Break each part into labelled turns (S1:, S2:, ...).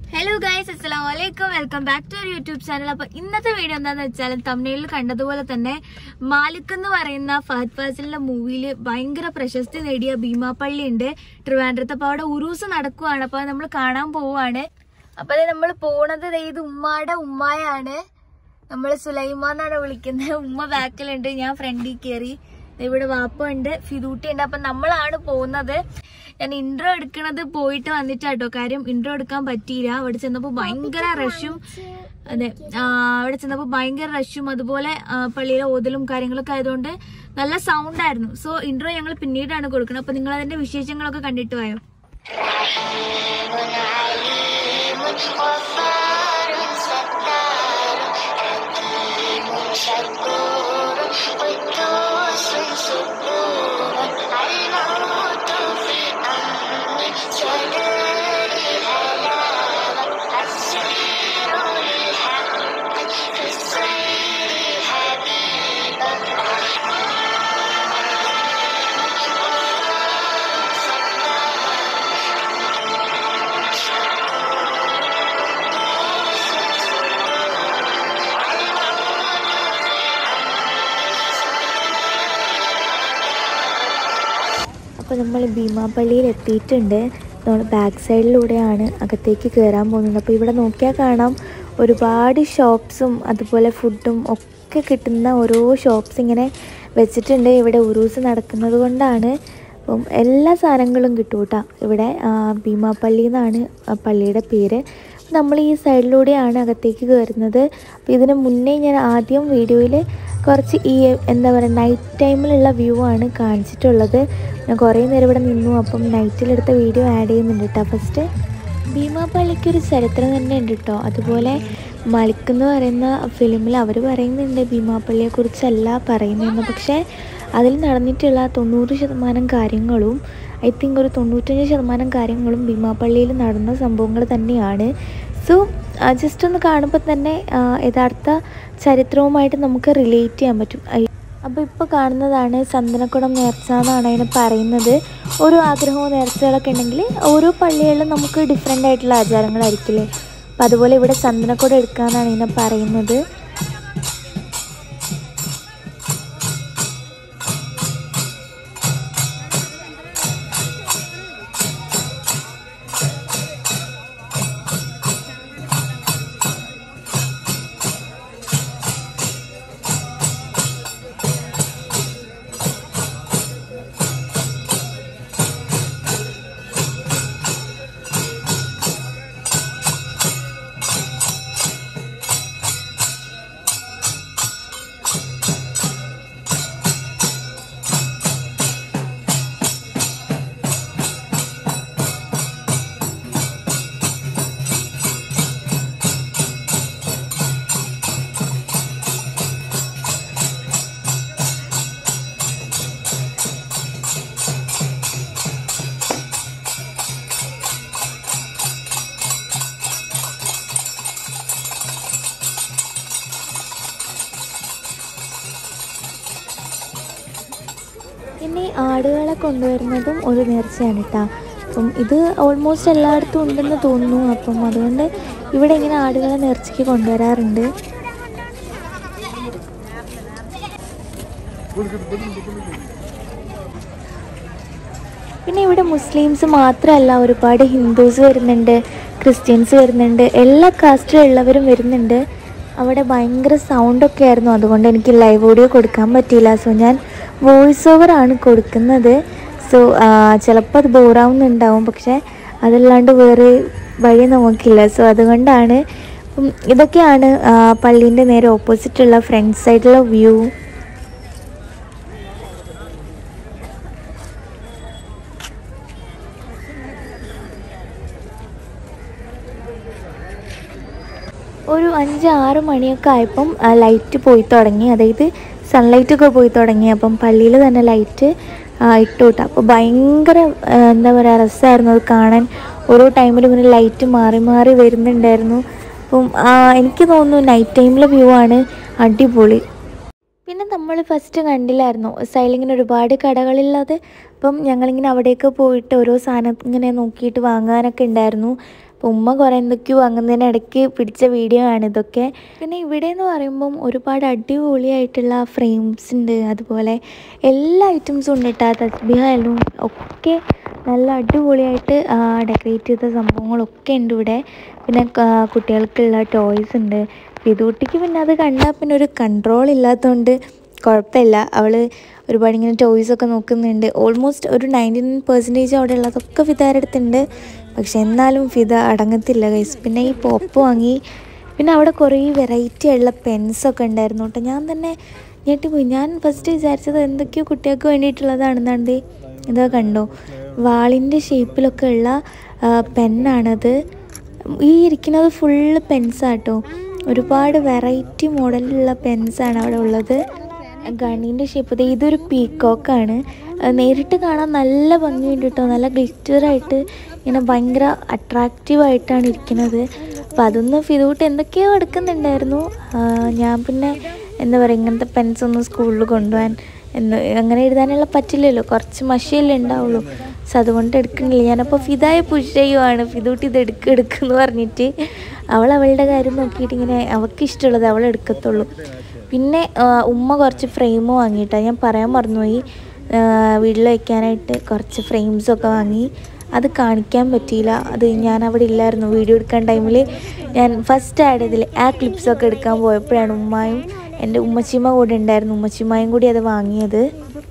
S1: hello guys അസ്സലാം വലൈക്കും welcome back to our YouTube channel അപ്പൊ ഇന്നത്തെ വീഡിയോ എന്താന്ന് വെച്ചാൽ തമിഴിൽ കണ്ടതുപോലെ തന്നെ മാലിക് എന്ന് പറയുന്ന ഫഹദ് ഫാസിലിന്റെ മൂവിയിൽ ഭയങ്കര പ്രശസ്തി നേടിയ ഭീമാപ്പള്ളി ഉണ്ട് ട്രിവാൻഡ്രത്ത് അപ്പൊ അവിടെ ഉറൂസ് നടക്കുവാണ് അപ്പൊ നമ്മൾ കാണാൻ പോവാണ് അപ്പൊ നമ്മൾ പോണത് ദേ ഇത് ഉമ്മാടെ ഉമ്മായാണ് നമ്മൾ സുലൈമ എന്നാണ് വിളിക്കുന്നത് ഉമ്മ ബാക്കിലുണ്ട് ഞാൻ ഫ്രണ്ടിൽ കയറി ദേ ഇവിടെ വാപ്പ ഉണ്ട് ഫിദൂട്ടി ഉണ്ട് അപ്പൊ നമ്മളാണ് പോകുന്നത് ഞാൻ ഇൻട്രോ എടുക്കണത് പോയിട്ട് വന്നിട്ടാട്ടോ കാര്യം ഇൻട്രോ എടുക്കാൻ പറ്റിയില്ല അവിടെ ചെന്നപ്പോ ഭയങ്കര റഷും അതെ ആ, അവിടെ ചെന്നപ്പോ ഭയങ്കര റഷും അതുപോലെ ആ, പള്ളിയിലെ ഓതലും കാര്യങ്ങളൊക്കെ ആയതുകൊണ്ട് നല്ല സൗണ്ട് ആയിരുന്നു സോ ഇൻട്രോ ഞങ്ങൾ പിന്നീടാണ് കൊടുക്കുന്നത് അപ്പൊ നിങ്ങൾ അതിന്റെ വിശേഷങ്ങളൊക്കെ കണ്ടിട്ട് പോയോ
S2: അപ്പോൾ നമ്മൾ ഭീമാപ്പള്ളിയിൽ എത്തിയിട്ടുണ്ട് നമ്മൾ ബാക്ക് സൈഡിലൂടെയാണ് അകത്തേക്ക് കയറാൻ പോകുന്നത് അപ്പോൾ ഇവിടെ നോക്കിയാൽ കാണാം ഒരുപാട് ഷോപ്സും അതുപോലെ ഫുഡും ഒക്കെ കിട്ടുന്ന ഓരോ ഷോപ്സ് ഇങ്ങനെ വെച്ചിട്ടുണ്ട് ഇവിടെ ഉറൂസ് നടക്കുന്നത് കൊണ്ടാണ് അപ്പം എല്ലാ സാധനങ്ങളും കിട്ടും കേട്ടോ ഇവിടെ ആ, ഭീമാപ്പള്ളി എന്നാണ് ആ പള്ളിയുടെ പേര് നമ്മൾ ഈ സൈഡിലൂടെയാണ് അകത്തേക്ക് കയറുന്നത് അപ്പോൾ ഇതിന് മുന്നേ ഞാൻ ആദ്യം വീഡിയോയിൽ കുറച്ച് ഈ എന്താ പറയുക നൈറ്റ് ടൈമിലുള്ള വ്യൂ ആണ് കാണിച്ചിട്ടുള്ളത് ഞാൻ കുറേ നേരം ഇവിടെ നിന്നു അപ്പം നൈറ്റിലെടുത്ത വീഡിയോ ആഡ് ചെയ്യുന്നുണ്ട് കേട്ടോ ഫസ്റ്റ് ഭീമാപ്പള്ളിക്ക് ഒരു ചരിത്രം തന്നെ ഉണ്ട് കേട്ടോ അതുപോലെ മലിക് എന്ന് പറയുന്ന ഫിലിമിൽ അവർ പറയുന്നുണ്ട് ഭീമാപ്പള്ളിയെക്കുറിച്ചല്ല പറയുന്നതെന്ന് പക്ഷേ അതിൽ നടന്നിട്ടുള്ള തൊണ്ണൂറ് ശതമാനം കാര്യങ്ങളും ഐ തിങ്ക് ഒരു തൊണ്ണൂറ്റഞ്ച് ശതമാനം കാര്യങ്ങളും ഭീമാപ്പള്ളിയിൽ നടന്ന സംഭവങ്ങൾ തന്നെയാണ് സോ ജസ്റ്റ് ഒന്ന് കാണുമ്പോൾ തന്നെ ആ, യഥാർത്ഥ ചരിത്രവുമായിട്ട് നമുക്ക് റിലേറ്റ് ചെയ്യാൻ പറ്റും ഐ- അപ്പോൾ ഇപ്പോൾ കാണുന്നതാണ് ചന്ദനക്കുടം നേർച്ച എന്നാണ് അതിന് പറയുന്നത് ഓരോ ആഗ്രഹവും നേർച്ചകളൊക്കെ ഉണ്ടെങ്കിൽ ഓരോ പള്ളികളിലും നമുക്ക് ഡിഫറെൻ്റ് ആയിട്ടുള്ള ആചാരങ്ങളായിരിക്കില്ലേ അപ്പം അതുപോലെ ഇവിടെ ചന്ദനക്കുടം എടുക്കാമെന്നാണ് ഇതിനെ പറയുന്നത് പിന്നെ ഈ ആടുകളെ കൊണ്ടുവരുന്നതും ഒരു നേർച്ചയാണ് കേട്ടോ അപ്പം ഇത് ഓൾമോസ്റ്റ് എല്ലായിടത്തും ഉണ്ടെന്ന് തോന്നുന്നു അപ്പം അതുകൊണ്ട് ഇവിടെ ഇങ്ങനെ ആടുകളെ നേർച്ചയ്ക്ക് കൊണ്ടുവരാറുണ്ട് പിന്നെ ഇവിടെ മുസ്ലിംസ് മാത്രമല്ല ഒരുപാട് ഹിന്ദുസ് വരുന്നുണ്ട് ക്രിസ്ത്യൻസ് വരുന്നുണ്ട് എല്ലാ കാസ്റ്റിലുള്ളവരും വരുന്നുണ്ട് അവിടെ ഭയങ്കര സൗണ്ടൊക്കെ ആയിരുന്നു അതുകൊണ്ട് എനിക്ക് ലൈവ് ഓഡിയോ കൊടുക്കാൻ പറ്റിയില്ല സോ ഞാൻ വോയിസ് ഓവർ ആണ് കൊടുക്കുന്നത് സോ ചിലപ്പോൾ അത് ബോറാവുന്നുണ്ടാവും പക്ഷേ അതല്ലാണ്ട് വേറെ വഴി നമുക്കില്ല സോ അതുകൊണ്ടാണ് ഉം, ഇതൊക്കെയാണ് പള്ളീൻ്റെ നേരെ ഓപ്പോസിറ്റുള്ള ഫ്രണ്ട് സൈഡിലുള്ള വ്യൂ ഒരു അഞ്ച് ആറ് മണിയൊക്കെ ആയപ്പം ലൈറ്റ് പോയി തുടങ്ങി അതായത് സൺലൈറ്റ് ഒക്കെ പോയി തുടങ്ങി അപ്പം പള്ളിയിൽ തന്നെ ലൈറ്റ് ഇട്ടു വിട്ടു അപ്പോൾ ഭയങ്കര ആ, എന്താ പറയുക രസമായിരുന്നു അത് കാണാൻ ഓരോ ടൈമിലും ഇങ്ങനെ ലൈറ്റ് മാറി മാറി വരുന്നുണ്ടായിരുന്നു അപ്പം ആ, എനിക്ക് തോന്നുന്നു നൈറ്റ് ടൈമിലെ വ്യൂ ആണ് അടിപൊളി പിന്നെ നമ്മൾ ഫസ്റ്റ് കണ്ടില്ലായിരുന്നു സൈഡിലിങ്ങനെ ഒരുപാട് കടകളുള്ളത് അപ്പം ഞങ്ങളിങ്ങനെ അവിടെയൊക്കെ പോയിട്ട് ഓരോ സാധനം ഇങ്ങനെ നോക്കിയിട്ട് വാങ്ങാനൊക്കെ ഉണ്ടായിരുന്നു അപ്പോൾ ഉമ്മ കുറേ എന്തൊക്കെയോ വാങ്ങുന്നതിനിടയ്ക്ക് പിടിച്ച വീഡിയോ ആണ് ഇതൊക്കെ പിന്നെ ഇവിടെ എന്ന് പറയുമ്പം ഒരുപാട് അടിപൊളിയായിട്ടുള്ള ഫ്രെയിംസ് ഉണ്ട് അതുപോലെ എല്ലാ ഐറ്റംസും ഉണ്ട് കേട്ടോ തസ്ബിഹായാലും ഒക്കെ നല്ല അടിപൊളിയായിട്ട് ഡെക്കറേറ്റ് ചെയ്ത സംഭവങ്ങളൊക്കെ ഉണ്ട് ഇവിടെ പിന്നെ ക- കുട്ടികൾക്കുള്ള ടോയ്സ് ഉണ്ട് വിദൂട്ടിക്ക് പിന്നെ അത് കണ്ടാൽ പിന്നെ ഒരു കൺട്രോൾ ഇല്ലാത്തതുകൊണ്ട് കുഴപ്പമില്ല അവൾ ഒരുപാട് ഇങ്ങനെ ടോയ്സ് ഒക്കെ നോക്കുന്നുണ്ട് ഓൾമോസ്റ്റ് ഒരു നയൻറ്റി നയൻ പെർസെൻറ്റേജ് അവിടെ ഉള്ളതൊക്കെ ഫിദാരുടെ അടുത്തുണ്ട് പക്ഷെ എന്നാലും ഫിദ അടങ്ങത്തില്ല ഗൈസ് പിന്നെ ഈ പോപ്പ് വാങ്ങി പിന്നെ അവിടെ കുറേ വെറൈറ്റി ഉള്ള പെൻസൊക്കെ ഉണ്ടായിരുന്നു കേട്ടോ ഞാൻ തന്നെ ഞെട്ടിപ്പോയി ഞാൻ ഫസ്റ്റ് വിചാരിച്ചത് എന്തൊക്കെയോ കുട്ടികൾക്ക് വേണ്ടിയിട്ടുള്ളതാണെന്നാണ്ട് ഇതാ കണ്ടോ വാളിൻ്റെ ഷേപ്പിലൊക്കെ ഉള്ള ആ, പെന്നാണത് ഈ ഇരിക്കുന്നത് ഫുള്ള് പെൻസാട്ടോ ഒരുപാട് വെറൈറ്റി മോഡലിലുള്ള പെൻസാണ് അവിടെ ഉള്ളത് ഗണ്ണീൻ്റെ ഷേപ്പ് ഇതൊരു പീക്കോക്കാണ് നേരിട്ട് കാണാൻ നല്ല ഭംഗിയുണ്ട് കേട്ടോ നല്ല ഗ്ലിറ്ററായിട്ട് ഇങ്ങനെ ഭയങ്കര അട്രാക്റ്റീവായിട്ടാണ് ഇരിക്കുന്നത് അപ്പോൾ അതൊന്ന് ഫിതൂട്ട് എന്തൊക്കെയോ എടുക്കുന്നുണ്ടായിരുന്നു ആ, ഞാൻ പിന്നെ എന്താ പറയുക ഇങ്ങനത്തെ പെൻസ് ഒന്നും സ്കൂളിൽ കൊണ്ടുപോകാൻ എന്ന് അങ്ങനെ എഴുതാനുള്ള പറ്റില്ലല്ലോ കുറച്ച് മഷിയല്ലേ ഉണ്ടാവുള്ളൂ സോ അതുകൊണ്ട് എടുക്കണില്ല ഞാനപ്പോൾ ഫിദായി പുഷ് ചെയ്യുവാണ് ഫിദൂട്ട് ഇത് എടുക്കുക എടുക്കുമെന്ന് പറഞ്ഞിട്ട് അവൾ അവളുടെ കാര്യം നോക്കിയിട്ട് ഇങ്ങനെ അവൾക്ക് ഇഷ്ടമുള്ളത് അവൾ എടുക്കത്തുള്ളൂ പിന്നെ ആ, ഉമ്മ കുറച്ച് ഫ്രെയിം വാങ്ങിയിട്ടാണ് ഞാൻ പറയാൻ മറന്നുപോയി ആ, വീട്ടിൽ വയ്ക്കാനായിട്ട് കുറച്ച് ഫ്രെയിംസൊക്കെ വാങ്ങി അത് കാണിക്കാൻ പറ്റിയില്ല അത് ഞാൻ അവിടെ ഇല്ലായിരുന്നു വീഡിയോ എടുക്കാൻ ടൈമിൽ ഞാൻ ഫസ്റ്റ് ആഡ് ചെയ്തില്ലേ ആ ക്ലിപ്സൊക്കെ എടുക്കാൻ പോയപ്പോഴാണ് ഉമ്മായും എൻ്റെ ഉമ്മച്ചിമ്മ കൂടെ ഉണ്ടായിരുന്നു ഉമ്മച്ചിമ്മയും കൂടി അത് വാങ്ങിയത്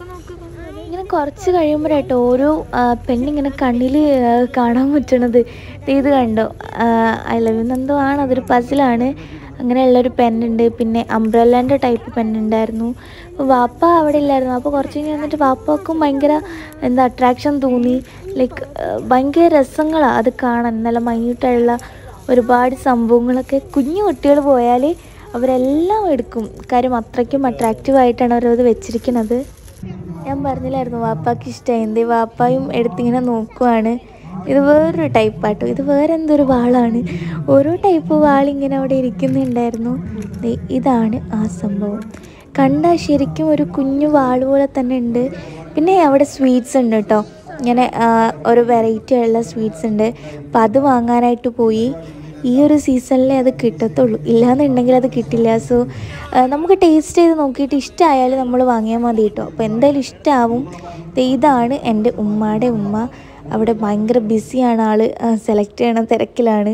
S2: ഇങ്ങനെ കുറച്ച് കഴിയുമ്പോഴാട്ടോ ഓരോ ആ, പെണ്ണിങ്ങനെ കണ്ണിൽ കാണാൻ പറ്റണത് ദേ ഇത് കണ്ടോ ഐ ലവ് യു എന്തോ ആണ് അതൊരു പസിലാണ് അങ്ങനെയുള്ളൊരു പെന്നുണ്ട് പിന്നെ അംബ്രല്ലാൻ്റെ ടൈപ്പ് പെന്നുണ്ടായിരുന്നു അപ്പോൾ വാപ്പ അവിടെ ഇല്ലായിരുന്നു അപ്പോൾ കുറച്ച് കഴിഞ്ഞ് വന്നിട്ട് വാപ്പക്കും ഭയങ്കര എന്താ അട്രാക്ഷൻ തോന്നി ലൈക്ക് ഭയങ്കര രസങ്ങളാണ് അത് കാണാൻ നല്ല മൈന്യൂട്ടായുള്ള ഒരുപാട് സംഭവങ്ങളൊക്കെ കുഞ്ഞു കുട്ടികൾ പോയാൽ അവരെല്ലാം എടുക്കും കാര്യം അത്രയ്ക്കും അട്രാക്റ്റീവ് ആയിട്ടാണ് അവരത് വെച്ചിരിക്കുന്നത് ഞാൻ പറഞ്ഞില്ലായിരുന്നു വാപ്പാക്ക് ഇഷ്ടമായി എന്തേ വാപ്പായും എടുത്തിങ്ങനെ നോക്കുവാണ് ഇത് വേറൊരു ടൈപ്പാട്ടോ ഇത് വേറെ എന്തൊരു വാളാണ് ഓരോ ടൈപ്പ് വാളിങ്ങനെ അവിടെ ഇരിക്കുന്നുണ്ടായിരുന്നു ദേ ഇതാണ് ആ സംഭവം കണ്ടാൽ ശരിക്കും ഒരു കുഞ്ഞു വാൾ പോലെ തന്നെ ഉണ്ട് പിന്നെ അവിടെ സ്വീറ്റ്സ് ഉണ്ട് കേട്ടോ ഇങ്ങനെ ആ, ഒരു വെറൈറ്റി ഉള്ള സ്വീറ്റ്സ് ഉണ്ട് അപ്പം അത് വാങ്ങാനായിട്ട് പോയി ഈ ഒരു സീസണിലേ അത് കിട്ടത്തുള്ളൂ ഇല്ലാന്നുണ്ടെങ്കിൽ അത് കിട്ടില്ല സോ നമുക്ക് ടേസ്റ്റ് ചെയ്ത് നോക്കിയിട്ട് ഇഷ്ടമായാൽ നമ്മൾ വാങ്ങിയാൽ മതി കേട്ടോ അപ്പോൾ എന്തായാലും ഇഷ്ടമാവും ദേ ഇതാണ് എൻ്റെ ഉമ്മയുടെ ഉമ്മ അവിടെ ഭയങ്കര ബിസിയാണ് ആൾ സെലക്ട് ചെയ്യണ തിരക്കിലാണ്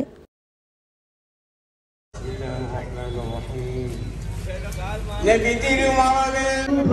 S3: നബി തിരുമാവേ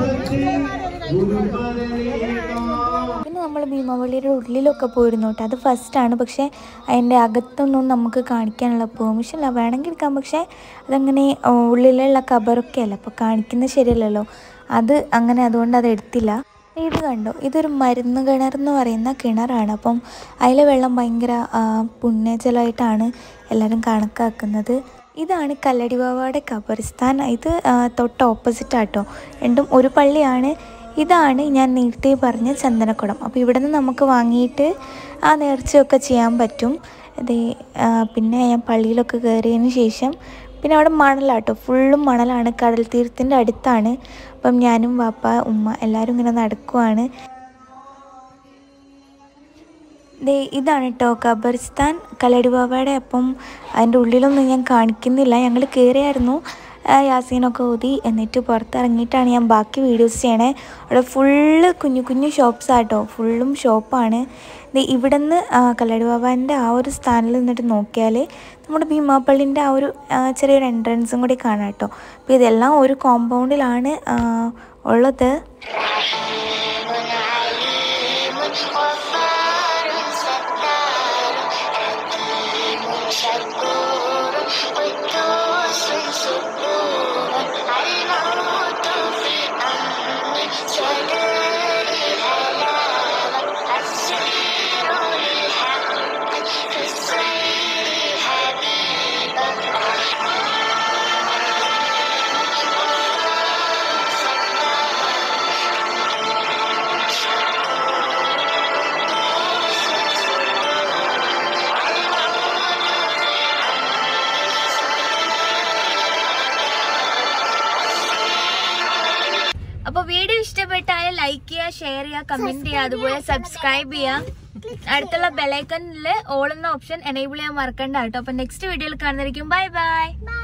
S2: പിന്നെ നമ്മൾ ഭീമാവള്ളിയുടെ ഉള്ളിലൊക്കെ പോയിരുന്നു കേട്ടോ അത് ഫസ്റ്റാണ് പക്ഷേ അതിൻ്റെ അകത്തൊന്നും നമുക്ക് കാണിക്കാനുള്ള പെർമിഷൻ ഇല്ല വേണമെങ്കിൽ എടുക്കാം പക്ഷേ അതങ്ങനെ ആ, ഉള്ളിലുള്ള കബറൊക്കെ അല്ല അപ്പോൾ കാണിക്കുന്നത് ശരിയല്ലല്ലോ അത് അങ്ങനെ അതുകൊണ്ട് അത് എടുത്തില്ല ഇത് കണ്ടോ ഇതൊരു മരുന്ന് കിണർ എന്ന് പറയുന്ന കിണറാണ് അപ്പം അതിലെ വെള്ളം ഭയങ്കര ആ, പുണ്യജലമായിട്ടാണ് എല്ലാവരും കണക്കാക്കുന്നത് ഇതാണ് കല്ലടിവാവയുടെ ഖബറിസ്ഥാൻ ഇത് ആ, തൊട്ട് ഓപ്പോസിറ്റ് ആട്ടോ രണ്ടും ഒരു പള്ളിയാണ് ഇതാണ് ഞാൻ നേരത്തെ പറഞ്ഞ ചന്ദനക്കുടം അപ്പോൾ ഇവിടെ നിന്ന് നമുക്ക് വാങ്ങിയിട്ട് ആ നേർച്ചയൊക്കെ ചെയ്യാൻ പറ്റും ഇത് പിന്നെ ഞാൻ പള്ളിയിലൊക്കെ കയറിയതിന് ശേഷം പിന്നെ അവിടെ മണലാട്ടോ ഫുള്ളും മണലാണ് കടൽ തീരത്തിൻ്റെ അടുത്താണ് അപ്പം ഞാനും വാപ്പ ഉമ്മ എല്ലാവരും ഇങ്ങനെ നടക്കുവാണ് ദേ ഇതാണ് കേട്ടോ ഖബർസ്ഥാൻ കലടിബാബയുടെ അപ്പം അതിൻ്റെ ഉള്ളിലൊന്നും ഞാൻ കാണിക്കുന്നില്ല ഞങ്ങൾ കയറിയായിരുന്നു ആ, യാസീനൊക്കെ ഊതി എന്നിട്ട് പുറത്തിറങ്ങിയിട്ടാണ് ഞാൻ ബാക്കി വീഡിയോസ് ചെയ്യണേ അവിടെ ഫുള്ള് കുഞ്ഞു കുഞ്ഞു ഷോപ്സ് ആട്ടോ ഫുള്ളും ഷോപ്പാണ് ദേ ഇവിടെ നിന്ന് കല്ലടിബാബാൻ്റെ ആ ഒരു സ്ഥാനിൽ നിന്നിട്ട് നോക്കിയാൽ നമ്മുടെ ഭീമാപ്പള്ളിൻ്റെ ആ ഒരു ആ, ചെറിയൊരു എൻട്രൻസും കൂടി കാണാം കേട്ടോ അപ്പോൾ ഇതെല്ലാം ഒരു കോമ്പൗണ്ടിലാണ് ആ, ഉള്ളത്
S4: عليم غفار ستار حكيم شكور قدوس صبور الموت في أمن صدري هلاوة السير للحق في السير حبيبا
S1: അപ്പൊ വീഡിയോ ഇഷ്ടപ്പെട്ടാൽ ലൈക്ക് ചെയ്യുക ഷെയർ ചെയ്യുക കമന്റ് ചെയ്യുക അതുപോലെ സബ്സ്ക്രൈബ് ചെയ്യുക അടുത്തുള്ള ബെലൈക്കനില് ഓൾ എന്ന ഓപ്ഷൻ എനേബിൾ ചെയ്യാൻ മറക്കണ്ട കേട്ടോ അപ്പൊ നെക്സ്റ്റ് വീഡിയോയിൽ കാണുന്നതായിരിക്കും ബൈ ബൈ
S4: ബൈ